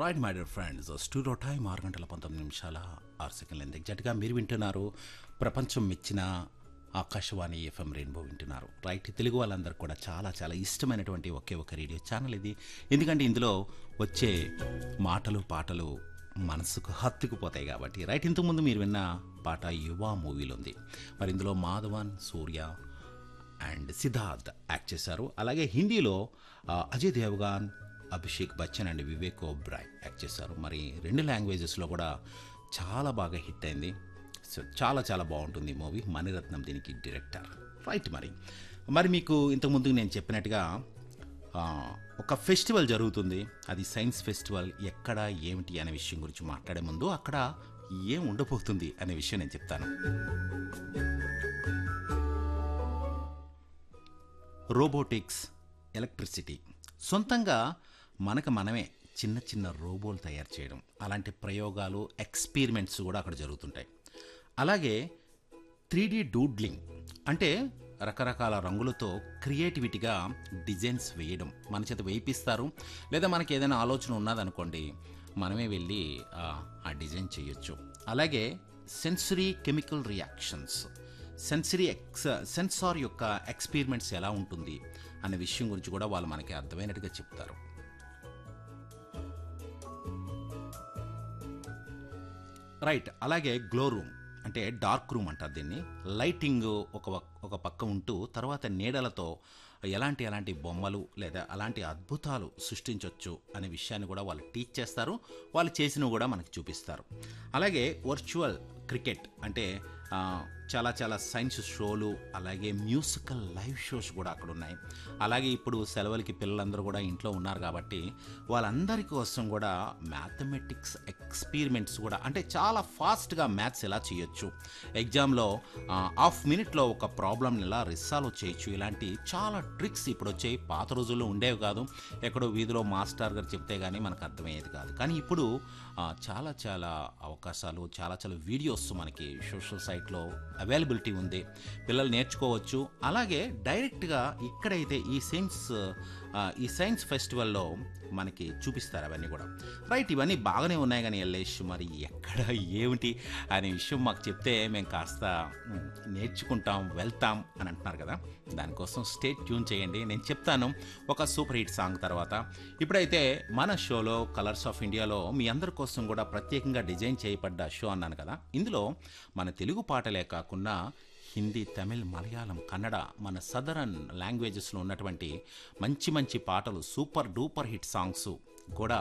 right my dear friends studio time ఆరు గంటల పంతొమ్మిది నిమిషాల ఆరు సెకండ్ల ఎగ్జాక్ట్గా మీరు వింటున్నారు ప్రపంచం మెచ్చిన ఆకాశవాణి ఎఫ్ఎం రెయిన్బో వింటున్నారు రైట్ తెలుగు వాళ్ళందరూ కూడా చాలా చాలా ఇష్టమైనటువంటి ఒకే ఒక రేడియో ఛానల్ ఇది ఎందుకంటే ఇందులో వచ్చే మాటలు పాటలు మనసుకు హత్తుకుపోతాయి కాబట్టి రైట్ ఇంతకుముందు మీరు విన్న పాట యువ మూవీలో ఉంది మరి ఇందులో మాధవన్ సూర్య అండ్ సిద్ధార్థ్ యాక్ట్ చేశారు అలాగే హిందీలో ఆ, అజయ్ దేవగాన్ అభిషేక్ బచ్చన్ అండ్ వివేక్ ఓబ్రాయ్ యాక్ట్ చేశారు మరి రెండు లాంగ్వేజెస్లో కూడా చాలా బాగా హిట్ అయింది సో చాలా చాలా బాగుంటుంది మూవీ మణిరత్నం దీనికి డైరెక్టర్ రైట్ మరి మరి మీకు ఇంతకుముందు నేను చెప్పినట్టుగా ఆ, ఒక ఫెస్టివల్ జరుగుతుంది అది సైన్స్ ఫెస్టివల్ ఎక్కడ ఏమిటి అనే విషయం గురించి మాట్లాడే ముందు అక్కడ ఏం ఉండబోతుంది అనే విషయం నేను చెప్తాను రోబోటిక్స్ ఎలక్ట్రిసిటీ సొంతంగా మనకు మనమే చిన్న చిన్న రోబోలు తయారు చేయడం అలాంటి ప్రయోగాలు ఎక్స్పీరిమెంట్స్ కూడా అక్కడ జరుగుతుంటాయి అలాగే త్రీ డి డూడ్లింగ్ అంటే రకరకాల రంగులతో క్రియేటివిటీగా డిజైన్స్ వేయడం మన చేత వేయిపిస్తారు లేదా మనకి ఏదైనా ఆలోచన ఉన్నదనుకోండి మనమే వెళ్ళి ఆ, ఆ డిజైన్ చేయొచ్చు అలాగే sensory chemical reactions sensory x sensor యొక్క ఎక్స్పీరిమెంట్స్ ఎలా ఉంటుంది అనే విషయం గురించి కూడా వాళ్ళు మనకి అర్థమైనట్టుగా చెప్తారు రైట్ అలాగే గ్లో రూమ్ అంటే డార్క్ రూమ్ అంటారు దీన్ని లైటింగ్ ఒక వక్- ఒక పక్క ఉంటూ తర్వాత నీడలతో ఎలాంటి ఎలాంటి బొమ్మలు లేదా అలాంటి అద్భుతాలు సృష్టించవచ్చు అనే విషయాన్ని కూడా వాళ్ళు టీచ్ చేస్తారు వాళ్ళు చేసినవి కూడా మనకి చూపిస్తారు అలాగే వర్చువల్ క్రికెట్ అంటే ఆ, చాలా చాలా సైన్స్ షోలు అలాగే మ్యూజికల్ లైవ్ షోస్ కూడా అక్కడ ఉన్నాయి అలాగే ఇప్పుడు సెలవులకి పిల్లలందరూ కూడా ఇంట్లో ఉన్నారు కాబట్టి వాళ్ళందరి కోసం కూడా మ్యాథమెటిక్స్ ఎక్స్పీరిమెంట్స్ కూడా అంటే చాలా ఫాస్ట్గా మ్యాథ్స్ ఎలా చేయొచ్చు ఎగ్జామ్లో హాఫ్ మినిట్లో ఒక ప్రాబ్లమ్ని ఎలా రిసాల్వ్ చేయొచ్చు ఇలాంటి చాలా ట్రిక్స్ ఇప్పుడు వచ్చాయి పాత రోజుల్లో ఉండేవి కాదు ఎక్కడో వీధిలో మాస్టర్ గారు చెప్తే కానీ మనకు అర్థమయ్యేది కాదు కానీ ఇప్పుడు ఆ, చాలా చాలా అవకాశాలు చాలా చాలా వీడియోస్ మనకి సోషల్ సైట్లో అవైలబిలిటీ ఉంది పిల్లలు నేర్చుకోవచ్చు అలాగే డైరెక్ట్గా ఇక్కడైతే ఈ సైన్స్ ఆ, ఈ సైన్స్ ఫెస్టివల్లో మనకి చూపిస్తారు అవన్నీ కూడా రైట్ ఇవన్నీ బాగానే ఉన్నాయి కానీ ఎల్లేష్ మరి ఎక్కడ ఏమిటి అనే విషయం మాకు చెప్తే మేము కాస్త మ్, నేర్చుకుంటాం వెళ్తాం అని అంటున్నారు కదా దానికోసం స్టేట్ ట్యూన్ చేయండి నేను చెప్తాను ఒక సూపర్ హిట్ సాంగ్ తర్వాత ఇప్పుడైతే మన షోలో కలర్స్ ఆఫ్ ఇండియాలో మీ అందరి కోసం కూడా ప్రత్యేకంగా డిజైన్ చేయబడ్డ షో అన్నాను కదా ఇందులో మన తెలుగు పాటలే కాకుండా హిందీ తమిళ్ మలయాళం కన్నడ మన సదరన్ లాంగ్వేజెస్లో ఉన్నటువంటి మంచి మంచి పాటలు సూపర్ డూపర్ హిట్ సాంగ్స్ కూడా